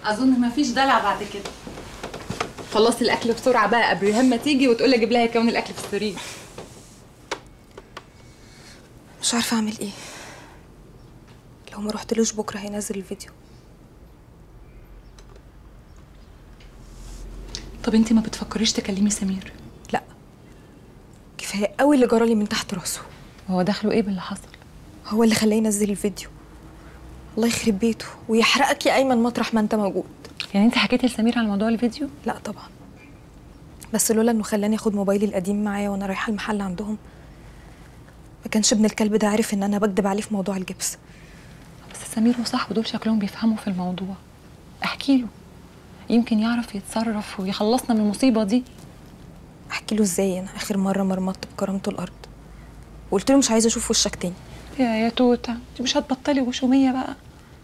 اظن مفيش دلع بعد كده خلصي الاكل بسرعه بقى قبل ريهام ما تيجي وتقول لي اجيب لها كمان الاكل في السرير مش عارفه اعمل ايه لو ما رحتلوش بكره هينزل الفيديو طب انت ما بتفكريش تكلمي سمير لا كفايه قوي اللي جرالي من تحت راسه هو دخله ايه باللي حصل هو اللي خلاه ينزل الفيديو الله يخرب بيته ويحرقك يا ايمن مطرح ما انت موجود يعني انت حكيتي لسمير على موضوع الفيديو لا طبعا بس لولا انه خلاني اخد موبايلي القديم معايا وانا رايحه المحل عندهم ما كانش ابن الكلب ده عارف ان انا بكدب عليه في موضوع الجبس بس سمير وصاحبه دول شكلهم بيفهموا في الموضوع احكي له يمكن يعرف يتصرف ويخلصنا من المصيبه دي احكي له ازاي انا اخر مره مرمطت بكرامته الارض وقلت له مش عايزه اشوف وشك تاني يا يا توته انت مش هتبطلي غشوميه بقى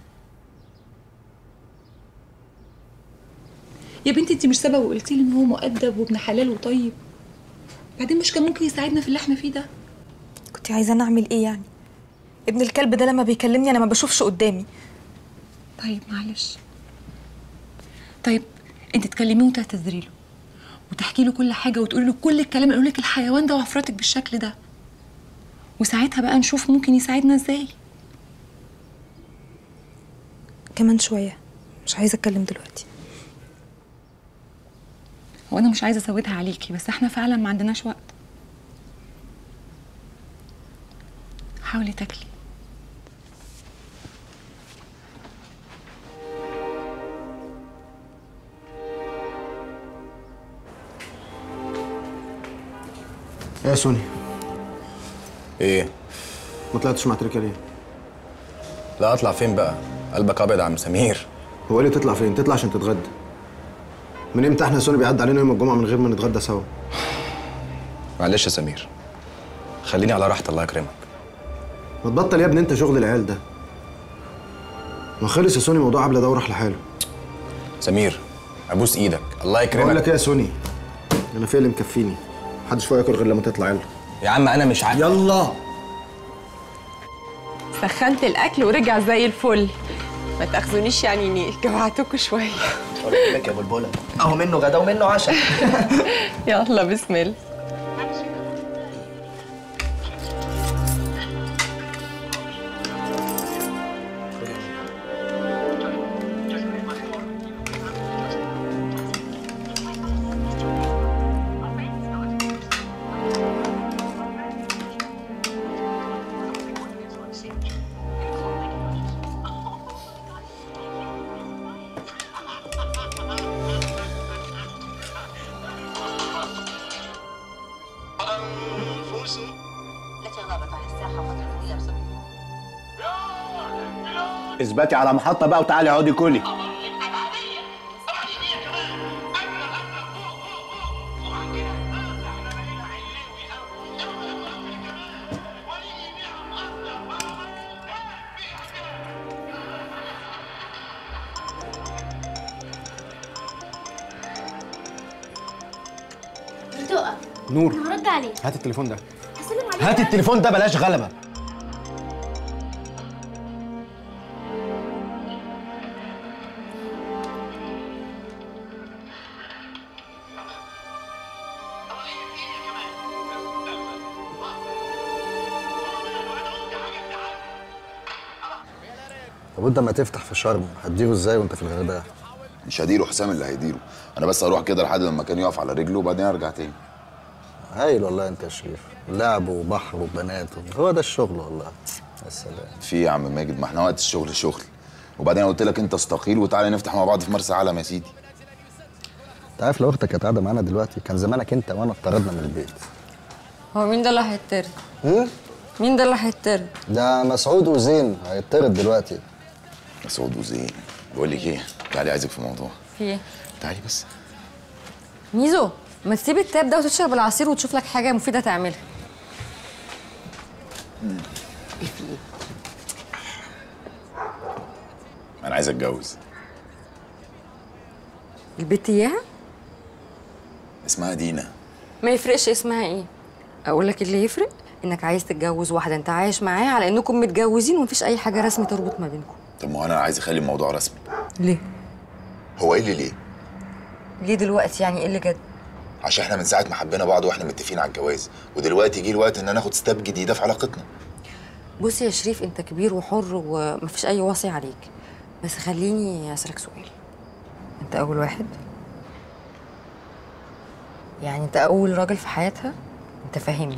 يا بنتي انت مش سبب وقلتي لي ان هو مؤدب وابن حلال وطيب بعدين مش كان ممكن يساعدنا في اللي احنا فيه ده كنت عايزه انا اعمل ايه يعني ابن الكلب ده لما بيكلمني انا ما بشوفش قدامي طيب معلش طيب انت تكلميه وتعتذري له وتحكي له كل حاجه وتقولي له كل الكلام اللي يقول لك الحيوان ده وعفرتك بالشكل ده وساعتها بقى نشوف ممكن يساعدنا ازاي كمان شويه مش عايزه اتكلم دلوقتي هو انا مش عايزه ازودها عليكي بس احنا فعلا ما عندناش وقت حاولي تاكلي ايه يا سوني ايه ما طلعتش مع تركيا ليه؟ لا اطلع فين بقى قلبك ابيض يا عم سمير هو ايه اللي تطلع فين؟ تطلع عشان تتغدى من امتى احنا يا سوني بيعدي علينا يوم الجمعه من غير ما نتغدى سوا؟ معلش يا سمير خليني على راحتي الله يكرمك ما تبطل يا ابني انت شغل العيال ده ما خلص يا سوني موضوع عبله ده وراح لحاله سمير ابوس ايدك الله بقول يكرمك لك ايه يا سوني انا في اللي مكفيني محدش فوق ياكل غير لما تطلع يلا يا عم انا مش عارف يلا سخنت الاكل ورجع زي الفل ما تاخذونيش يعني اني جوعتكم شويه لك يا بلبله اهو منه غدا ومنه عشاء يلا بسم الله التي غابت عن الساحة فترة طويلة بسبب اثبتي على محطة بقى وتعالي اقعدي كلي تقف نور هرد عليه هات التليفون ده هسلم عليه هات التليفون ده بلاش غلبة طب وانت ما تفتح في شرم هتديره ازاي وانت في الغردقه؟ مش هديره حسام اللي هيديره انا بس اروح كده لحد لما كان يقف على رجله وبعدين ارجع تاني هايل والله انت يا شريف لعب وبحر وبنات هو ده الشغل والله يا سلام في إيه يا عم ماجد ما احنا وقت الشغل شغل وبعدين أنا قلت لك انت استقيل وتعالى نفتح مع بعض في مرسى علم يا سيدي انت عارف لو اختك كانت قاعده معانا دلوقتي كان زمانك انت وانا اتطردنا من البيت هو مين ده اللي هيطرد؟ ايه؟ مين ده اللي هيطرد؟ ده مسعود وزين هيطرد دلوقتي مسعود وزين بقول لك ايه تعالي عايزك في موضوع في ايه؟ تعالي بس ميزو ما تسيب التاب ده وتشرب العصير وتشوف لك حاجه مفيده تعملها انا عايز اتجوز البت اياها اسمها دينا ما يفرقش اسمها ايه اقول لك اللي يفرق انك عايز تتجوز واحده انت عايش معاها على انكم متجوزين ومفيش اي حاجه رسمي تربط ما بينكم طب ما هو انا عايز اخلي الموضوع رسمي ليه هو ايه اللي ليه ليه دلوقتي يعني ايه اللي جد عشان احنا من ساعه ما حبينا بعض واحنا متفقين على الجواز ودلوقتي جه الوقت ان ناخد ستاب جديده في علاقتنا بص يا شريف انت كبير وحر ومفيش اي وصي عليك بس خليني اسالك سؤال انت اول واحد يعني انت اول راجل في حياتها انت فاهمني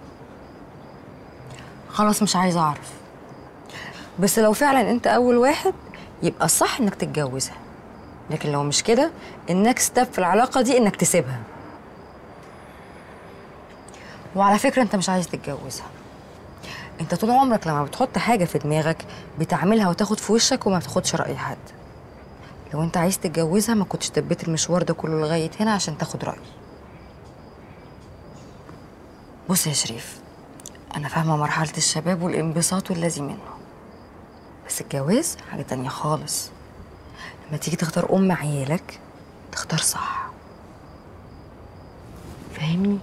خلاص مش عايزه اعرف بس لو فعلا انت اول واحد يبقى الصح انك تتجوزها لكن لو مش كده النكست ستيب في العلاقه دي انك تسيبها وعلى فكره انت مش عايز تتجوزها انت طول عمرك لما بتحط حاجه في دماغك بتعملها وتاخد في وشك وما بتاخدش راي حد لو انت عايز تتجوزها ما كنتش دبيت المشوار ده كله لغايه هنا عشان تاخد رايي بص يا شريف انا فاهمه مرحله الشباب والانبساط والذي منه بس الجواز حاجه تانية خالص لما تيجي تختار ام عيالك تختار صح فاهمني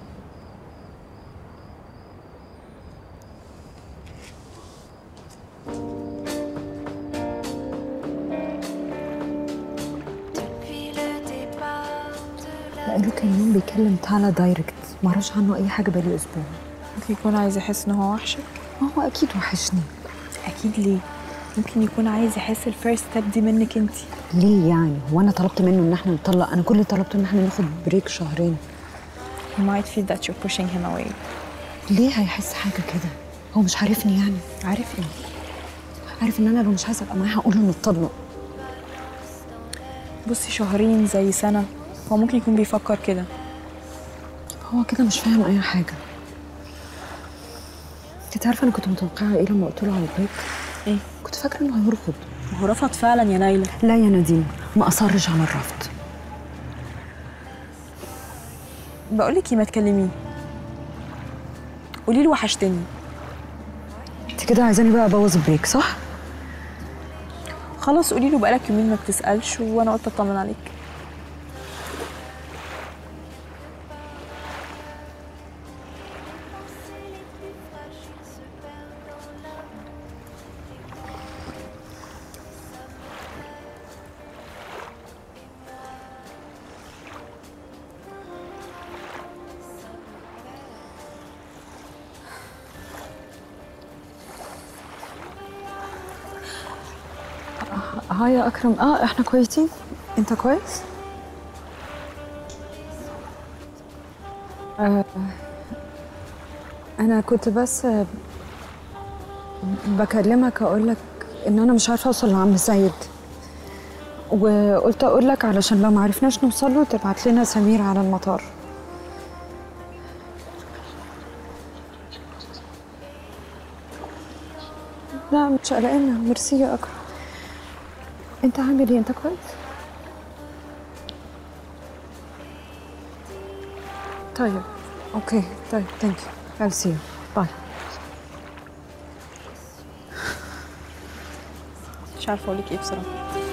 بقاله كام يوم بيكلم تالا دايركت معرفش عنه اي حاجه بقالي اسبوع ممكن يكون عايز يحس ان هو وحشك ما هو اكيد وحشني اكيد ليه ممكن يكون عايز يحس الفيرست ستيب دي منك انت ليه يعني هو انا طلبت منه ان احنا نطلق انا كل اللي طلبته ان احنا ناخد بريك شهرين he might feel that you're pushing him away ليه هيحس حاجه كده هو مش عارفني يعني عارف ايه عارف ان انا لو مش عايزه ابقى معاه هقول له نطلق بصي شهرين زي سنه هو ممكن يكون بيفكر كده هو كده مش فاهم اي حاجه انت عارفه انا كنت متوقعه ايه لما قلت له على البريك ايه كنت فاكره انه هيرفض هو رفض فعلا يا نايله لا يا نادين ما اصرش على الرفض بقول لك ما تكلميه قولي له وحشتني انت كده عايزاني بقى ابوظ البريك صح خلاص قولي له بقالك يومين ما بتسالش وانا قلت اطمن عليك هاي يا اكرم اه احنا كويسين انت كويس آه انا كنت بس آه، بكلمك اقول لك ان انا مش عارفه اوصل لعم سيد وقلت اقول لك علشان لو ما عرفناش نوصل له تبعت لنا سمير على المطار لا مش قلقانه ميرسي يا اكرم انت عامل ايه انت كويس طيب اوكي طيب ثانك يو I'll see you باي مش عارفه اقول لك ايه بصراحه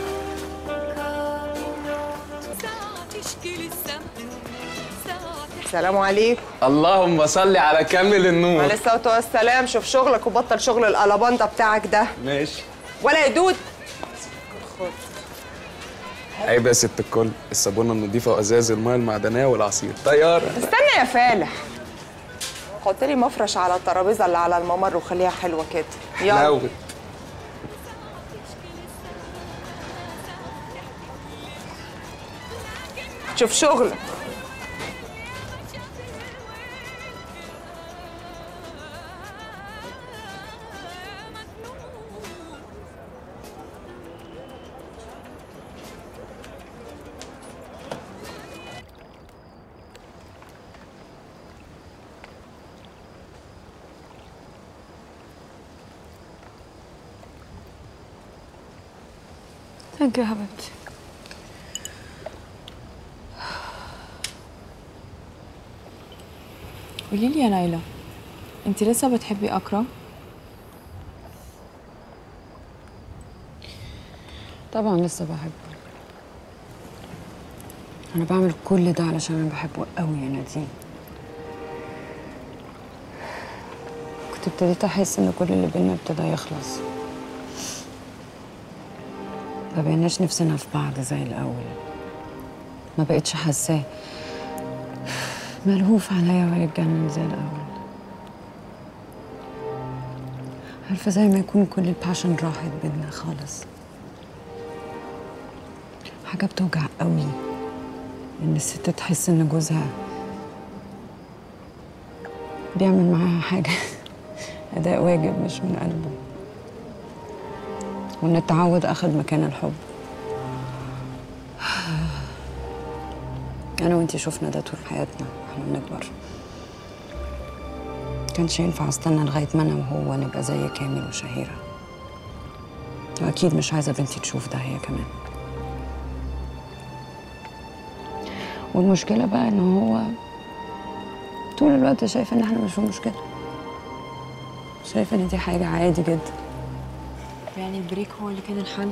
السلام عليكم اللهم صل على كامل النور عليه الصلاه والسلام شوف شغلك وبطل شغل القلبانده بتاعك ده ماشي ولا يدود عيب يا ست الكل الصابونه النظيفه وازاز الميه المعدنيه والعصير طياره استنى يا فالح حط لي مفرش على الترابيزه اللي على الممر وخليها حلوه كده يلا لوت شوف شغلك ثانك يو يا حبيبتي قولي لي يا نايله انت لسه بتحبي اكرم طبعا لسه بحبه انا بعمل كل ده علشان انا بحبه قوي يا نادين كنت ابتديت احس ان كل اللي بينا ابتدى يخلص ما بقيناش نفسنا في بعض زي الأول ما بقتش حاساه ملهوف عليا ويتجنن زي الأول عارفة زي ما يكون كل الباشن راحت بينا خالص حاجة بتوجع قوي إن الست تحس إن جوزها بيعمل معاها حاجة أداء واجب مش من قلبه وإن التعود أخد مكان الحب أنا وإنتي شفنا ده طول حياتنا وإحنا بنكبر كانش ينفع استنى لغاية ما أنا وهو نبقى زي كامل وشهيرة وأكيد مش عايزة بنتي تشوف ده هي كمان والمشكلة بقى إن هو طول الوقت شايف إن إحنا مش في مشكلة شايف إن دي حاجة عادي جدا يعني البريك هو اللي كان الحل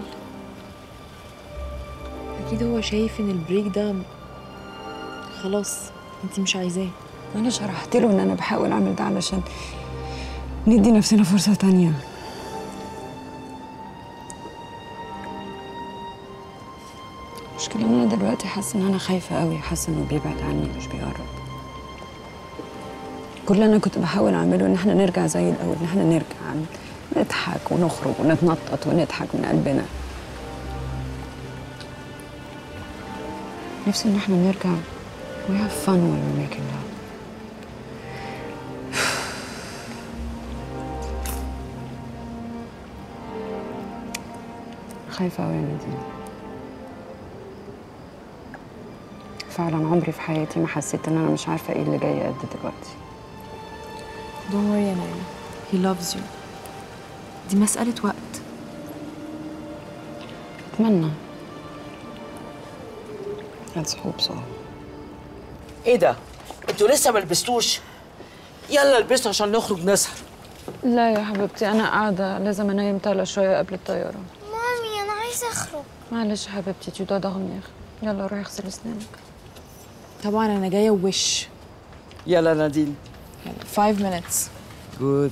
اكيد هو شايف ان البريك ده خلاص انتي مش عايزاه أنا شرحت له إن أنا بحاول أعمل ده علشان ندي نفسنا فرصة تانية المشكلة إن أنا دلوقتي حاسة إن أنا خايفة قوي حاسة إنه بيبعد عني مش بيقرب كل اللي أنا كنت بحاول أعمله إن إحنا نرجع زي الأول إن إحنا نرجع نضحك ونخرج ونتنطط ونضحك من قلبنا نفسي إن إحنا نرجع we have fun when we're making love خايفة أوي يا نادين فعلا عمري في حياتي ما حسيت إن أنا مش عارفة إيه اللي جاي قد دلوقتي Don't worry يا نايلة he loves you دي مسألة وقت أتمنى Let's hope so ايه ده؟ انتوا لسه ما لبستوش؟ يلا البسوا عشان نخرج نسهر لا يا حبيبتي أنا قاعدة لازم أنام تالا شوية قبل الطيارة مامي أنا عايزة أخرج معلش يا حبيبتي tu dois dormir يلا روحي اغسلي أسنانك طبعا انا جايه وش يلا نادين 5 minutes جود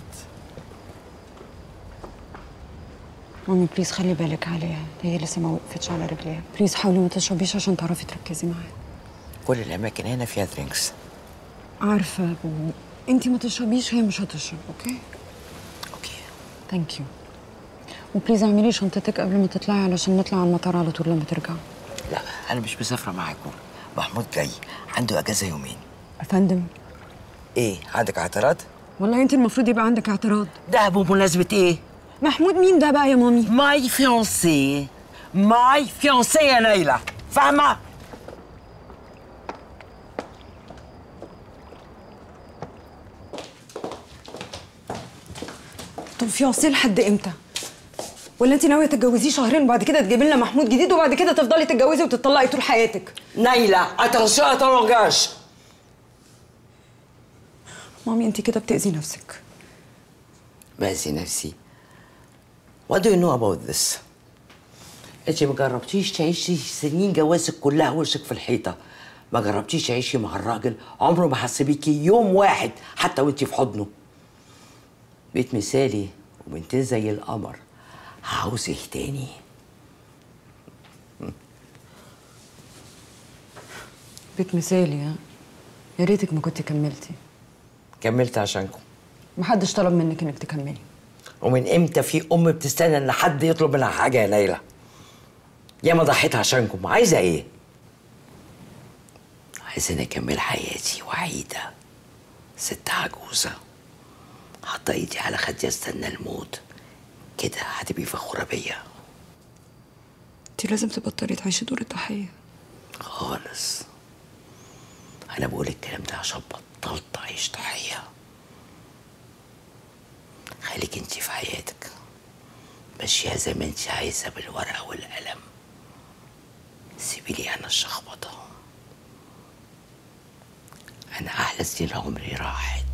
مامي بليز خلي بالك عليها هي لسه ما وقفتش على رجليها بليز حاولي ما تشربيش عشان تعرفي تركزي معاها كل الاماكن هنا فيها درينكس عارفة انتي ما تشربيش هي مش هتشرب اوكي اوكي ثانك يو وبليز اعملي شنطتك قبل ما تطلعي علشان نطلع على المطار على طول لما ترجعوا لا انا مش مسافره معاكم محمود جاي عنده اجازه يومين يا فندم ايه عندك اعتراض والله انت المفروض يبقى عندك اعتراض ده بمناسبه ايه محمود مين ده بقى يا مامي ماي فيونسي ماي فيونسي يا نايله فاهمه طب فيونسي لحد امتى ولا انت ناويه تتجوزيه شهرين وبعد كده تجيبي لنا محمود جديد وبعد كده تفضلي تتجوزي وتطلقي طول حياتك نايله اتنشن ا ton langage مامي انت كده بتاذي نفسك بأذي نفسي What do you know about this? انت ما جربتيش تعيشي سنين جوازك كلها وشك في الحيطه ما جربتيش تعيشي مع الراجل عمره ما حس بيكي يوم واحد حتى وانت في حضنه بيت مثالي وبنتين زي القمر عاوز ايه تاني بيت مثالي ها يا ريتك ما كنت كملتي كملت عشانكم محدش طلب منك انك تكملي ومن امتى في ام بتستنى ان حد يطلب منها حاجه يا ليلى ياما ضحيت عشانكم عايزه ايه عايزة اني اكمل حياتي وحيده ست عجوزه حاطه ايدي على خدي استنى الموت كده هتبقي فخوره بيا انت لازم تبطلي تعيشي دور الضحيه خالص انا بقول الكلام ده عشان بطلت اعيش ضحيه خليك انت في حياتك مشيها زي ما انت عايزه بالورقه والقلم سيبي لي انا الشخبطه انا احلى سنين عمري راحت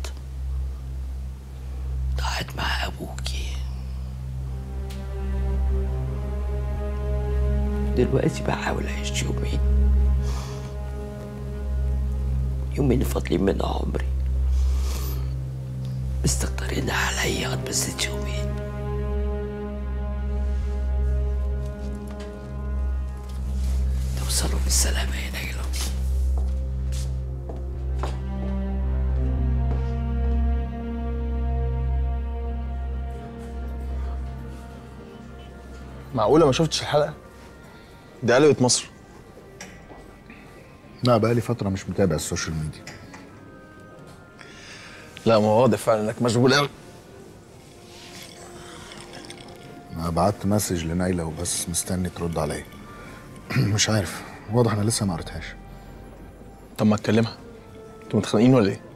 ضاعت مع ابوكي دلوقتي بحاول اعيش يومين يومين فاضلين من عمري مستكترين عليا بس يومين توصلوا بالسلامة يا نيلة معقولة ما شفتش الحلقة؟ دي قلبت مصر لا بقالي فترة مش متابع السوشيال ميديا لا ما هو واضح فعلا انك مشغول قوي أنا بعت مسج لنايلة وبس مستني ترد عليا مش عارف واضح أنا لسه ما قريتهاش طب ما تكلمها انتوا متخانقين ولا ايه؟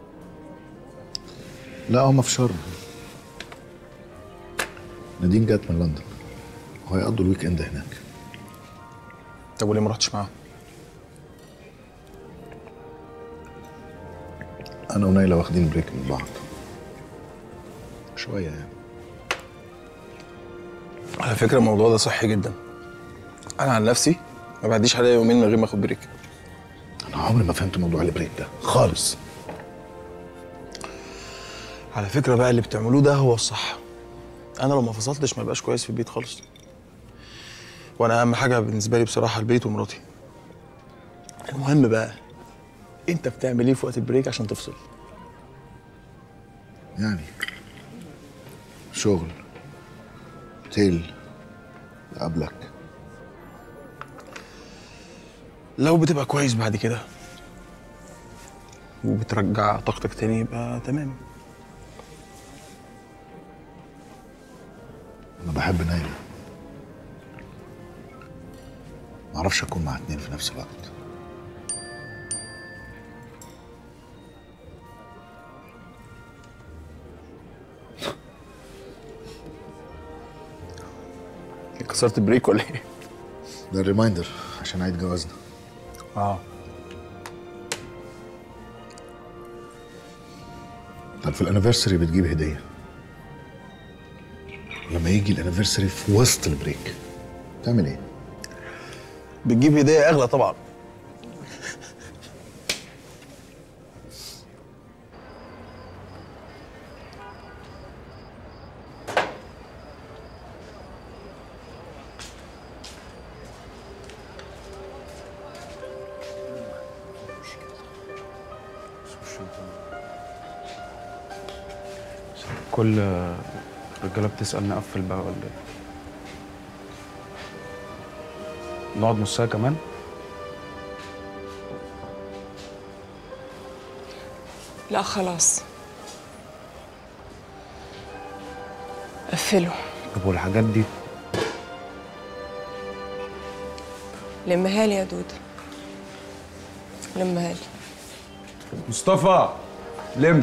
لا هما في شرم نادين جت من لندن وهيقضوا الويك اند هناك طب وليه ما رحتش معاهم؟ أنا ونايلة واخدين بريك من بعض شوية يعني على فكرة الموضوع ده صحي جدا أنا عن نفسي ما بعديش عليا يومين من غير ما اخد بريك أنا عمري ما فهمت موضوع البريك ده خالص على فكرة بقى اللي بتعملوه ده هو الصح أنا لو ما فصلتش ما بقاش كويس في البيت خالص وأنا أهم حاجة بالنسبة لي بصراحة البيت ومراتي المهم بقى أنت بتعمل إيه في وقت البريك عشان تفصل؟ يعني شغل تيل قبلك لو بتبقى كويس بعد كده وبترجع طاقتك تاني يبقى تمام أنا بحب نايلة معرفش أكون مع اتنين في نفس الوقت كسرت البريك ولا ايه؟ ده الريمايندر عشان عيد جوازنا اه طب في الانيفرساري بتجيب هدية لما يجي الانيفرساري في وسط البريك تعمل ايه؟ بتجيب هدية أغلى طبعا كل الرجاله بتسال نقفل بقى ولا ايه نقعد نص ساعه كمان لا خلاص قفلوا طب والحاجات دي لمها لي يا دودة لمها لي مصطفى لم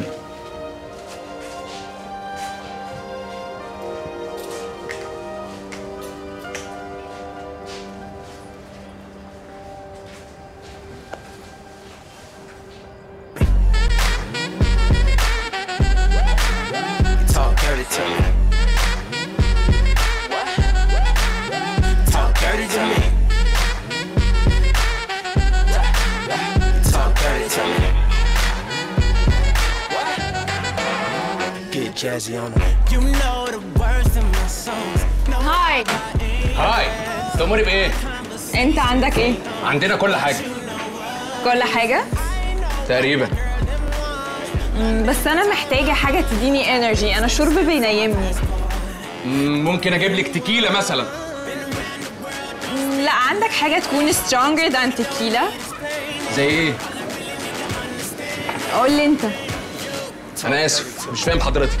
Talk dirty to me. Talk dirty to me. Talk dirty to me. Get jazzy on them. You know the words in my songs. هاي هاي تأمري بإيه؟ انت عندك ايه عندنا كل حاجة كل حاجه تقريبا مم، بس انا محتاجه حاجه تديني انرجي انا شرب بينيمني مم، ممكن أجيب لك تكيلة مثلا مم، لا عندك حاجه تكون stronger than tequila زي إيه؟ قول لي انت أنا آسف مش فاهم حضرتك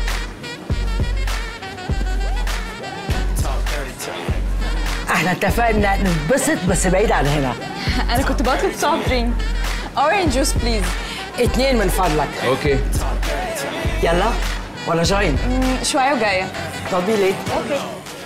احنا اتفقنا نتبسط بس بعيد عن هنا انا كنت بطلب سوفت درينك اورنج جوس بليز اتنين من فضلك اوكي يلا ولا جاين شويه وجايه طب ليه اوكي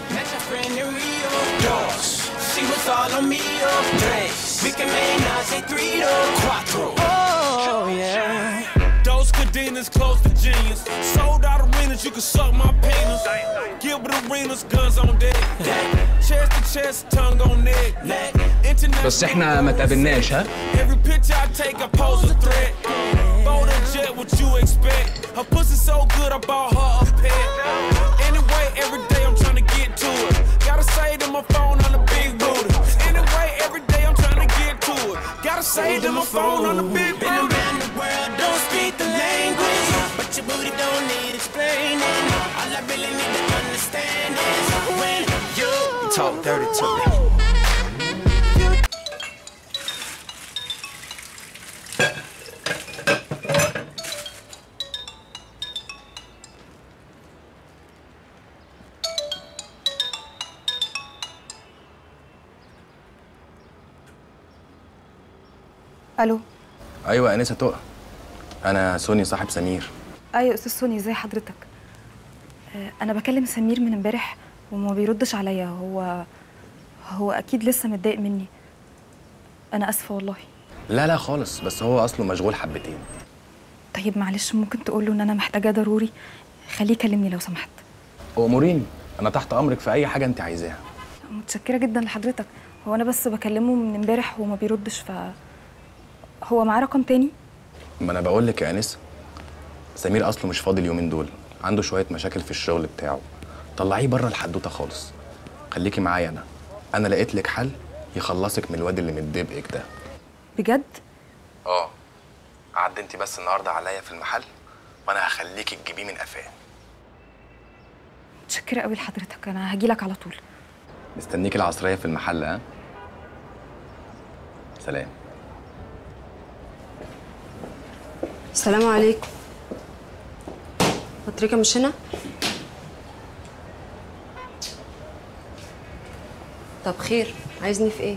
She was all on me up tres. We can make Nazi three to cuatro. Oh yeah. Those cadenas close to genius. Sold out arenas, you can suck my penis. Gilbert arenas, guns on deck. Chest to chest, tongue on neck. International. بس إحنا ما تقابلناش ها؟ Every picture I take, I pose a threat. Bold and jet, what you expect? Her pussy so good, I bought her a pet. Anyway, every day I'm trying to get to it. Gotta say to my phone on the big booty. Anyway, every day I'm trying gotta say to my phone on the big Been around the world, don't speak the language. But your booty don't need explaining. All I really need to understand is when you talk dirty to me. الو ايوه انسه تقى انا سوني صاحب سمير ايوه استاذ سوني ازي حضرتك آه، انا بكلم سمير من امبارح وما بيردش عليا هو هو اكيد لسه متضايق مني انا اسفه والله لا لا خالص بس هو اصله مشغول حبتين طيب معلش ممكن تقول له ان انا محتاجه ضروري خليه يكلمني لو سمحت اموريني انا تحت امرك في اي حاجه انت عايزاها متشكره جدا لحضرتك هو انا بس بكلمه من امبارح وما بيردش ف هو معاه رقم تاني ما انا بقول لك يا انسه سمير اصله مش فاضي اليومين دول عنده شويه مشاكل في الشغل بتاعه طلعيه بره الحدوته خالص خليكي معايا انا انا لقيت لك حل يخلصك من الواد اللي متدبقك ده بجد اه عدي انت بس النهارده عليا في المحل وانا هخليكي تجيبيه من قفاه متشكره قوي لحضرتك انا هجيلك على طول مستنيك العصريه في المحل ها سلام السلام عليكم بطريقة مش هنا؟ طب خير عايزني في ايه؟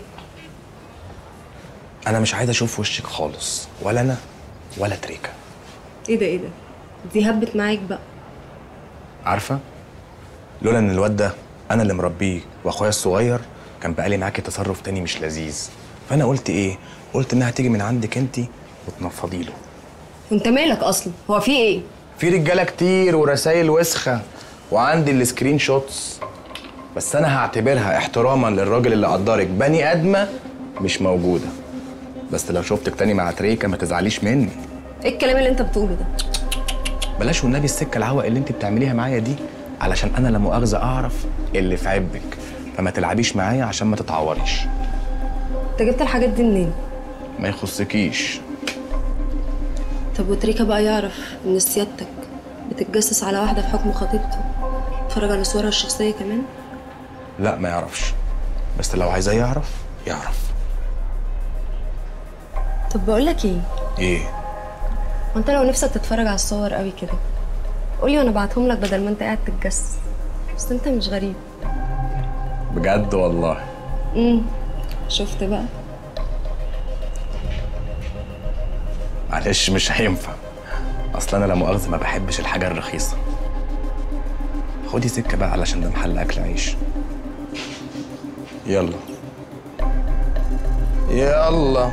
انا مش عايز اشوف وشك خالص ولا انا ولا تريكه ايه ده ايه ده؟ دي هبت معاك بقى عارفه لولا ان الواد ده انا اللي مربيه واخويا الصغير كان بقالي معاكي تصرف تاني مش لذيذ فانا قلت ايه قلت انها تيجي من عندك انت وتنفضي له وانت مالك اصلا؟ هو في ايه؟ في رجاله كتير ورسايل وسخه وعندي السكرين شوتس بس انا هعتبرها احتراما للراجل اللي قدرك بني ادمه مش موجوده بس لو شفتك تاني مع تريكه ما تزعليش مني ايه الكلام اللي انت بتقوله ده؟ بلاش والنبي السكه العوق اللي انت بتعمليها معايا دي علشان انا لا مؤاخذه اعرف اللي في عبك فما تلعبيش معايا عشان ما تتعوريش انت جبت الحاجات دي منين؟ ما يخصكيش طب وتريكا بقى يعرف ان سيادتك بتتجسس على واحدة في حكم خطيبته اتفرج على صورها الشخصية كمان؟ لا ما يعرفش بس لو عايزاه يعرف يعرف طب بقول لك ايه؟ ايه وانت لو نفسك تتفرج على الصور قوي كده قولي وانا ابعتهم لك بدل ما انت قاعد تتجسس بس انت مش غريب بجد والله امم شفت بقى معلش مش هينفع اصل انا لا مؤاخذه ما بحبش الحاجه الرخيصه خدي سكه بقى علشان ده محل اكل عيش يلا يلا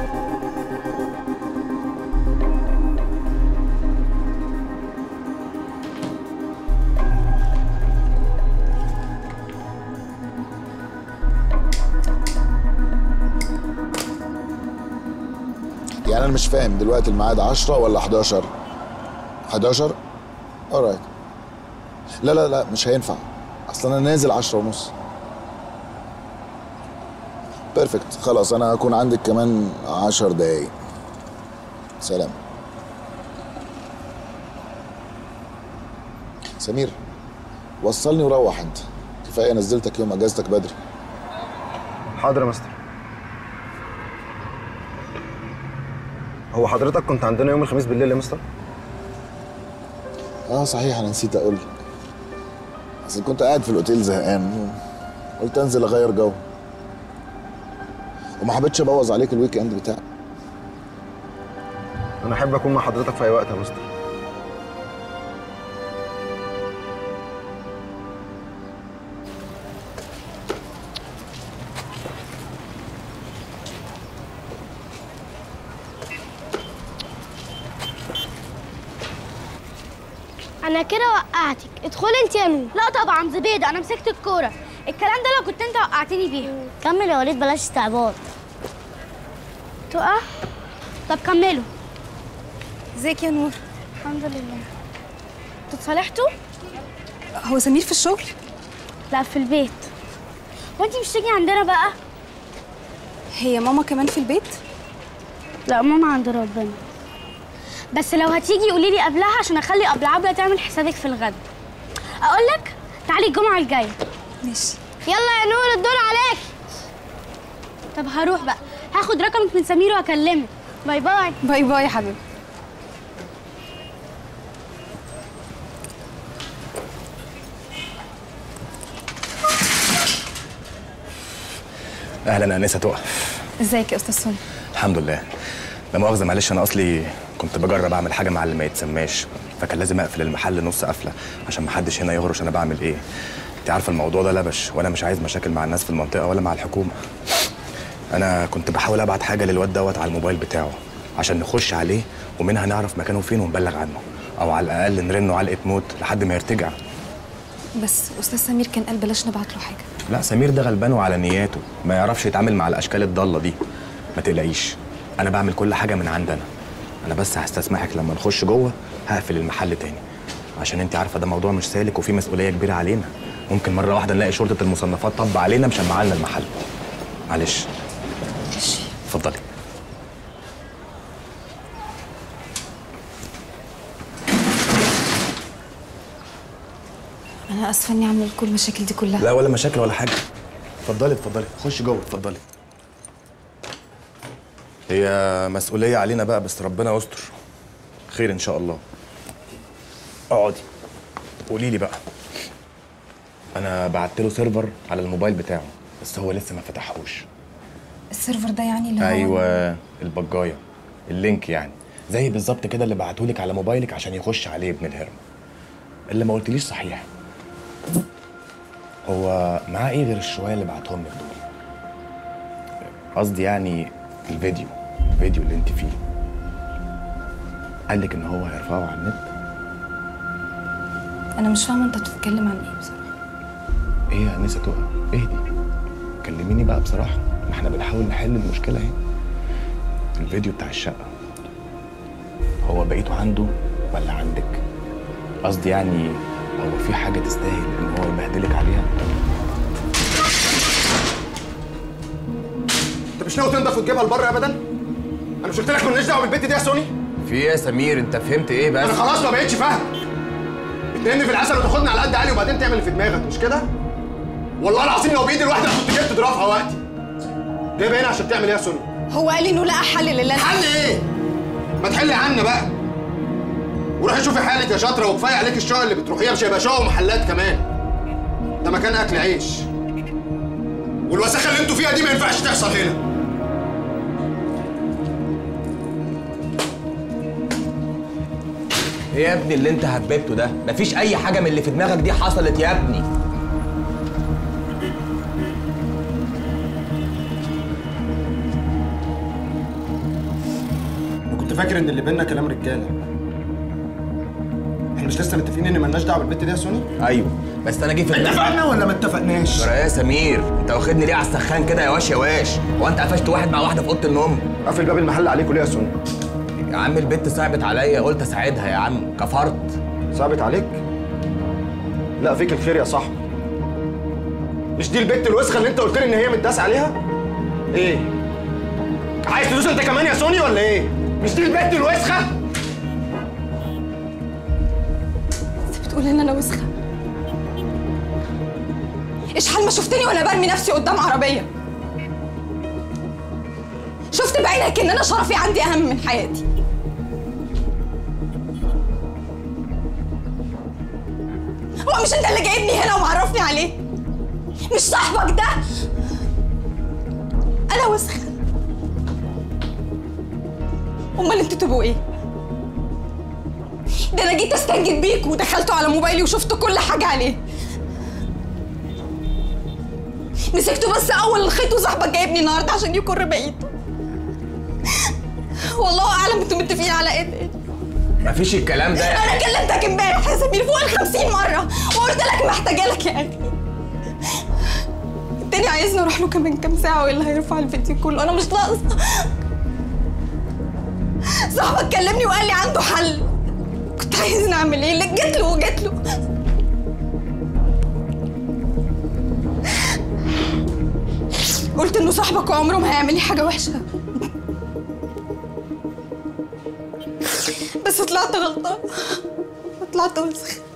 يعني انا مش فاهم دلوقتي الميعاد 10 ولا 11 11 alright لا لا لا مش هينفع اصل انا نازل 10 ونص بيرفكت خلاص انا هكون عندك كمان 10 دقايق سلام سمير وصلني وروح انت كفايه نزلتك يوم اجازتك بدري حاضر يا مستر هو حضرتك كنت عندنا يوم الخميس بالليل يا مستر اه صحيح انا نسيت اقول لك اصل كنت قاعد في الاوتيل زهقان قلت انزل اغير جو وما حبيتش ابوظ عليك الويك اند بتاعك انا احب اكون مع حضرتك في اي وقت يا مستر انا كده وقعتك ادخلي انت يا نور لا طبعا زبيده انا مسكت الكوره الكلام ده لو كنت انت وقعتني بيها كمل يا وليد بلاش استعباط تقع طب كملوا ازيك يا نور الحمد لله انتوا اتصالحتوا هو سمير في الشغل لا في البيت وانت مش تيجي عندنا بقى هي ماما كمان في البيت لا ماما عند ربنا بس لو هتيجي قولي لي قبلها عشان اخلي ابله عبله تعمل حسابك في الغد اقول لك تعالي الجمعه الجايه ماشي يلا يا نور الدور عليك طب هروح بقى هاخد رقمك من سمير واكلمك باي باي باي باي يا حبيبي اهلا انسه تقى ازيك يا استاذ سوني الحمد لله لا مؤاخذه معلش انا اصلي كنت بجرب اعمل حاجه مع اللي ما يتسماش فكان لازم اقفل المحل نص قفله عشان محدش هنا يهرش انا بعمل ايه انت عارفه الموضوع ده لبش وانا مش عايز مشاكل مع الناس في المنطقه ولا مع الحكومه انا كنت بحاول ابعت حاجه للواد دوت على الموبايل بتاعه عشان نخش عليه ومنها نعرف مكانه فين ونبلغ عنه او على الاقل نرنه علقه موت لحد ما يرتجع بس استاذ سمير كان قال بلاش نبعت له حاجه لا سمير ده غلبان وعلى نياته ما يعرفش يتعامل مع الاشكال الضاله دي ما تقلقيش انا بعمل كل حاجه من عندنا انا بس هستسمحك لما نخش جوه هقفل المحل تاني عشان انت عارفه ده موضوع مش سالك وفي مسؤوليه كبيره علينا ممكن مره واحده نلاقي شرطه المصنفات طب علينا مشمعه لنا المحل معلش ماشي اتفضلي انا اسفه اني اعمل كل المشاكل دي كلها لا ولا مشاكل ولا حاجه اتفضلي اتفضلي خش جوه اتفضلي هي مسؤوليه علينا بقى بس ربنا يستر خير ان شاء الله اقعدي قولي لي بقى انا بعت له سيرفر على الموبايل بتاعه بس هو لسه ما فتحهوش السيرفر ده يعني اللي هو ايوه البجايه اللينك يعني زي بالظبط كده اللي بعتهولك على موبايلك عشان يخش عليه ابن الهرم اللي ما قلتليش صحيح هو معاه ايه غير الشويه اللي بعتهم لك دول قصدي يعني الفيديو الفيديو اللي انت فيه قال لك ان هو هيرفعه على النت انا مش فاهمه انت بتتكلم عن ايه بصراحه ايه يا انسه تقى اهدي كلميني بقى بصراحه ما احنا بنحاول نحل المشكله اهي الفيديو بتاع الشقه هو بقيته عنده ولا عندك قصدي يعني هو في حاجه تستاهل ان هو يبهدلك عليها انت مش ناوي تنضف وتجيبها لبره ابدا انا مش قلت لك مالناش دعوه بالبت دي يا سوني في ايه يا سمير انت فهمت ايه بس انا خلاص ما بقتش فاهم بتنقلني في العسل وتاخدني على قد عقلي وبعدين تعمل اللي في دماغك مش كده والله العظيم لو بايدي الواحده كنت جبت ضرافها وقتي جايبه هنا عشان تعمل ايه يا سوني هو قال انه لقى حل لله حل ايه ما تحلي عنا بقى وروحي شوفي حالك يا شاطره وكفايه عليك الشقق اللي بتروحيها مش هيبقى شقق ومحلات كمان ده مكان اكل عيش والوساخه اللي انتوا فيها دي ما ينفعش تحصل هنا ايه يا ابني اللي انت هببته ده مفيش اي حاجه من اللي في دماغك دي حصلت يا ابني انا كنت فاكر ان اللي بينا كلام رجاله احنا مش لسه متفقين ان مالناش دعوه بالبت دي يا سوني ايوه بس انا جه في دماغي اتفقنا ولا ما اتفقناش يا سمير انت واخدني ليه على السخان كده يا واش يا واش هو انت قفشت واحد مع واحده في اوضه النوم قافل باب المحل عليكوا ليه يا سوني يا عم البت صعبت عليا قلت اساعدها يا عم كفرت صعبت عليك لا فيك الخير يا صاحبي مش دي البت الوسخه اللي انت قلت لي ان هي متداس عليها ايه عايز تدوس انت كمان يا سوني ولا ايه مش دي البت الوسخه بتقول ان انا وسخه ايش حال ما شفتني وانا برمي نفسي قدام عربيه شفت بعينك ان انا شرفي عندي اهم من حياتي هو مش انت اللي جايبني هنا ومعرفني عليه مش صاحبك ده انا وسخه امال انتوا تبقوا ايه ده انا جيت استنجد بيكوا ودخلتوا على موبايلي وشفت كل حاجه عليه مسكته بس اول الخيط وصاحبك جايبني النهارده عشان يكر بقيته والله اعلم انتوا متفقين على ايه مفيش الكلام ده انا كلمتك امبارح يا سمير فوق ال 50 مره وقلت لك محتاجه لك يا اخي التاني عايزني اروح له كمان كام ساعه والا هيرفع الفيديو كله انا مش ناقصه صاحبك كلمني وقال لي عنده حل كنت عايزني اعمل ايه اللي جيت له وجيت له قلت انه صاحبك وعمره ما هيعمل لي حاجه وحشه طلعت غلطان وطلعت وسخ